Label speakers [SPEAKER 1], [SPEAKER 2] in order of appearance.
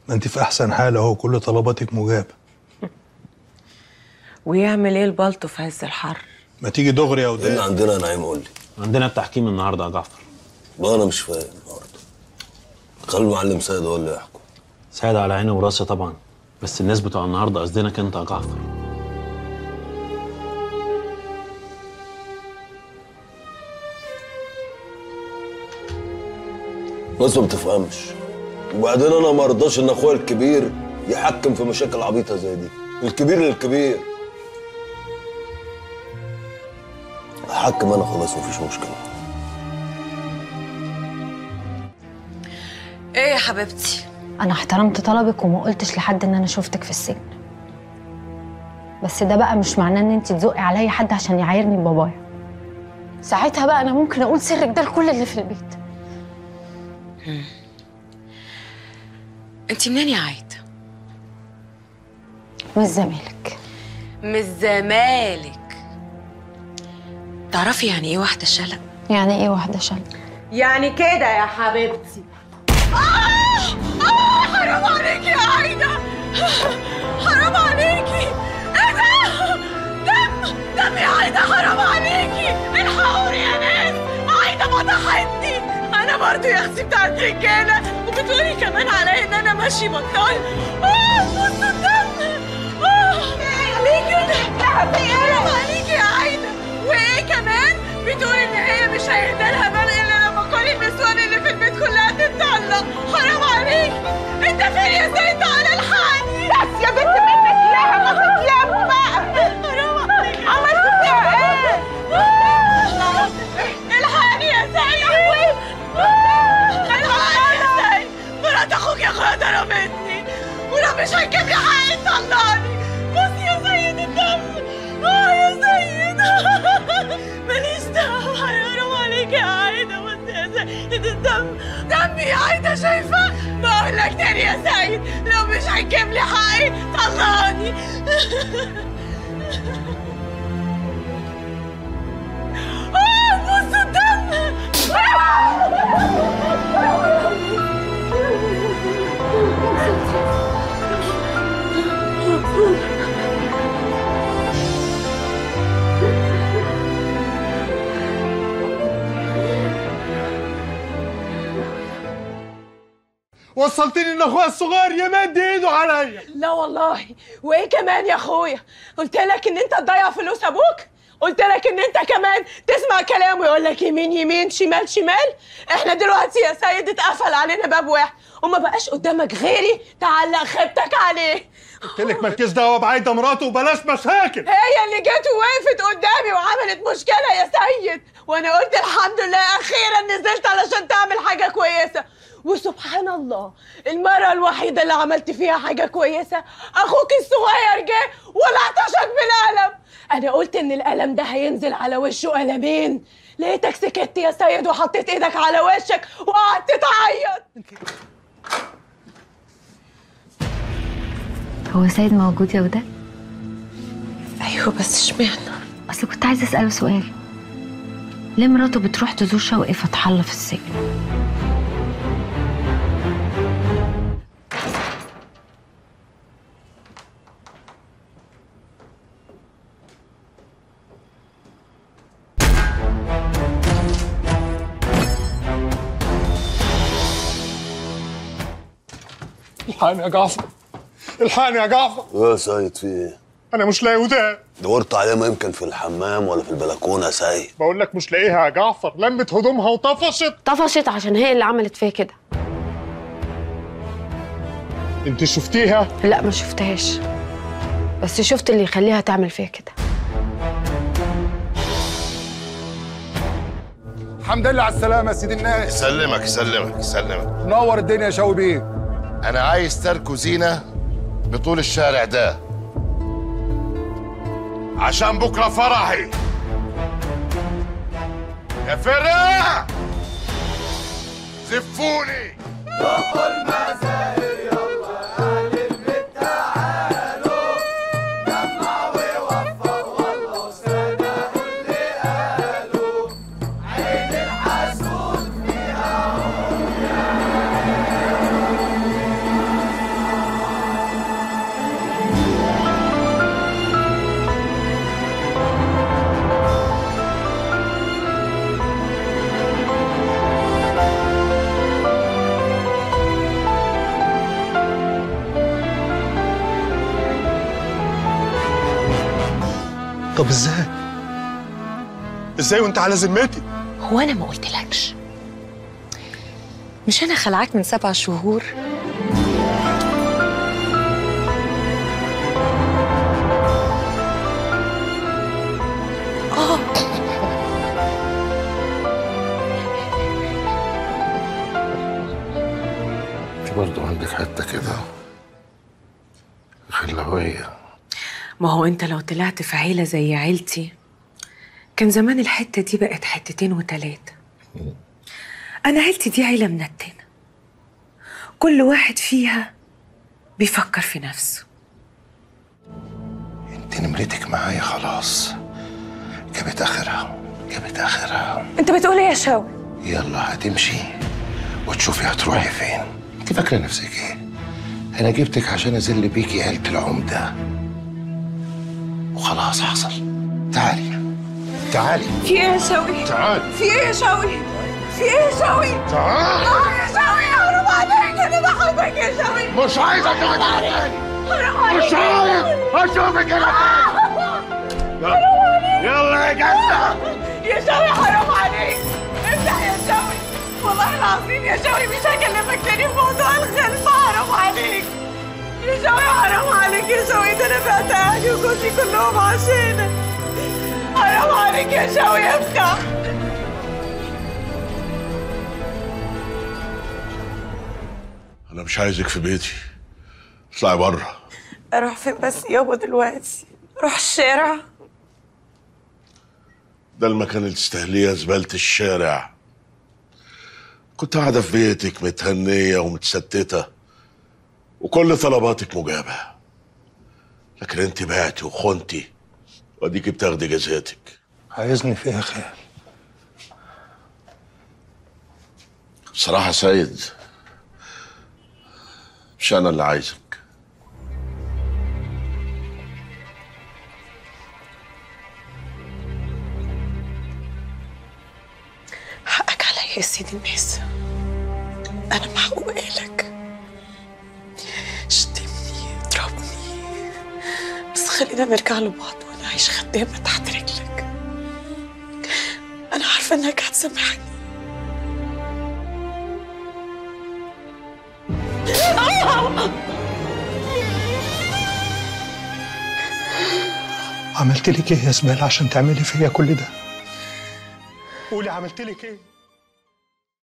[SPEAKER 1] ما انت في احسن حال اهو كل طلباتك مجابه
[SPEAKER 2] ويعمل ايه البلطو في عز الحر
[SPEAKER 1] ما تيجي دغري يا
[SPEAKER 3] ايه اللي
[SPEAKER 1] وداد
[SPEAKER 3] عندنا يا نعيم قول لي
[SPEAKER 4] عندنا التحكيم النهارده يا جعفر
[SPEAKER 3] ما انا مش فاهم النهارده خلي المعلم سيد هو اللي يحكم
[SPEAKER 4] سعيد على عيني وراسي طبعا بس الناس بتوع النهارده قصدينك انت يا جعفر
[SPEAKER 3] الناس ما بتفهمش وبعدين انا ما ارضاش ان اخويا الكبير يحكم في مشاكل عبيطه زي دي الكبير للكبير احكم انا خلاص مفيش مشكله
[SPEAKER 2] ايه يا حبيبتي
[SPEAKER 5] انا احترمت طلبك وما قلتش لحد ان انا شفتك في السجن بس ده بقى مش معناه ان انت تزقي عليا حد عشان يعايرني ببابايا ساعتها بقى انا ممكن اقول سرك ده لكل اللي في البيت
[SPEAKER 2] انت منين يا عايده
[SPEAKER 5] من الزمالك
[SPEAKER 2] من الزمالك تعرفي يعني ايه واحده شلق
[SPEAKER 5] يعني ايه واحده شلق
[SPEAKER 2] يعني كده يا حبيبتي آه! آه! حرام عليكي يا عايده حرام عليكي ايه ده دم دم يا عايده حرام عليكي الحقوني يا ناس عايده فضحتني انا برضو يا اختي بتاعت رجاله وبتقولي كمان عليا ان انا ماشي بطال اه بصوا الدم اه ليه كده حرام عليكي يا عايده وايه كمان بتقول ان هي مش هيهدى لها بال الا لما كل النسوان اللي في البيت كلها تتطلق حرام عليك انت فين يا سيد على الحقني بس يا بنت منك لها ما تتلموا بقى حرام عليك عملت فيها ايه الحقني يا سيد الحقني يا سيد مرات اخوك يا اخويا ضربتني ولو مش هتجيب لي حقي طلقني بص يا سيد الدم اه يا سيد ماليش دعوة حرام عليك يا عايدة بس يا سيد الدم دمي يا عايدة شايفة بقول لك تاني يا سيد لو مش هتجيب لي حقي طلقني اه بص الدم
[SPEAKER 1] وصلتني ان اخويا الصغير يمد ايده عليا
[SPEAKER 2] لا والله وايه كمان يا اخويا قلت لك ان انت تضيع فلوس ابوك قلت لك ان انت كمان تسمع كلامه يقول لك يمين يمين شمال شمال احنا دلوقتي يا سيد اتقفل علينا باب واحد وما بقاش قدامك غيري تعلق خيبتك عليه
[SPEAKER 1] قلت لك مالكيش دعوه بعايده مراته وبلاش مشاكل
[SPEAKER 2] هي اللي جت ووقفت قدامي وعملت مشكله يا سيد وانا قلت الحمد لله اخيرا نزلت علشان تعمل حاجه كويسه وسبحان الله المرة الوحيدة اللي عملت فيها حاجة كويسة أخوك الصغير جه ولعطشك بالقلم أنا قلت إن القلم ده هينزل على وشه قلمين لقيتك سكت يا سيد وحطيت إيدك على وشك وقعدت تعيط
[SPEAKER 5] هو سيد موجود يا وداد
[SPEAKER 2] أيوه بس اشمعنى
[SPEAKER 5] اصل كنت عايزه اساله سؤال ليه مراته بتروح تزور شوقي فتح الله في السجن
[SPEAKER 1] الحقني يا جعفر الحقني يا جعفر
[SPEAKER 3] يا سيد في ايه
[SPEAKER 1] انا مش لاقي وداد
[SPEAKER 3] دورت عليها ما يمكن في الحمام ولا في البلكونه يا سيد
[SPEAKER 1] بقول لك مش لاقيها يا جعفر لمت هدومها وطفشت
[SPEAKER 6] طفشت عشان هي اللي عملت فيا كده
[SPEAKER 1] انت شفتيها
[SPEAKER 6] لا ما شفتهاش بس شفت اللي يخليها تعمل فيا كده
[SPEAKER 7] الحمد لله على السلامة يا سيدي الناس
[SPEAKER 8] يسلمك يسلمك يسلمك
[SPEAKER 7] نور الدنيا يا شوي بيه
[SPEAKER 8] انا عايز تركو زينه بطول الشارع ده عشان بكره فرحي يا فرقه زفوني
[SPEAKER 1] طب ازاي ازاي وانت على ذمتي
[SPEAKER 6] هو انا ما قلتلكش مش انا خلعاك من سبع شهور
[SPEAKER 8] انت برضه عندك حته كده خلاويه
[SPEAKER 2] ما هو انت لو طلعت في عيلة زي عيلتي كان زمان الحتة دي بقت حتتين وتلاتة أنا عيلتي دي عيلة منتنة كل واحد فيها بيفكر في نفسه
[SPEAKER 8] انت نمرتك معايا خلاص جابت اخرها جابت اخرها
[SPEAKER 2] انت بتقول ايه يا شاوي؟
[SPEAKER 8] يلا هتمشي وتشوفي هتروحي فين انت فاكره نفسك ايه انا جبتك عشان اذل بيكي عيله العمده وخلاص حصل تعالي تعالي
[SPEAKER 2] في ايه يا شاوي؟
[SPEAKER 8] تعالي
[SPEAKER 2] في ايه يا شاوي؟ في ايه يا شاوي؟
[SPEAKER 8] تعالي
[SPEAKER 2] اه يا شاوي حرام عليك انا بحبك يا شاوي
[SPEAKER 8] مش عايزك تقعد على تاني
[SPEAKER 2] حرام عليك
[SPEAKER 8] مش عايز اشوفك هنا تاني يلا يا جدع
[SPEAKER 2] يا شاوي حرام عليك افتح يا شاوي والله العظيم يا شاوي مش هكلمك تاني في موضوع الخلفة حرام عليك يا شاوي حرام عليك يا شاوي ده انا بعت اهلي وجوزي كلهم عشانك حرام عليك يا شاوي افتح
[SPEAKER 9] انا مش عايزك في بيتي اطلعي بره
[SPEAKER 2] اروح فين بس يابا دلوقتي اروح الشارع
[SPEAKER 9] ده المكان اللي تستاهليه زبالة الشارع كنت قاعدة في بيتك متهنية ومتستتة وكل طلباتك مجابة لكن انت بعتي وخنتي واديكي بتاخدي جزاتك
[SPEAKER 1] عايزني في ايه يا خال
[SPEAKER 9] بصراحة يا سيد مش أنا اللي عايزك
[SPEAKER 2] حقك عليا يا سيدي الناس انا محقوقة لك شتمني اضربني بس خلينا نرجع لبعض وانا عايش خدامة تحت رجلك انا عارفة انك هتسامحني
[SPEAKER 1] عملت لك ايه يا زباله عشان تعملي فيا كل ده قولي عملت لك ايه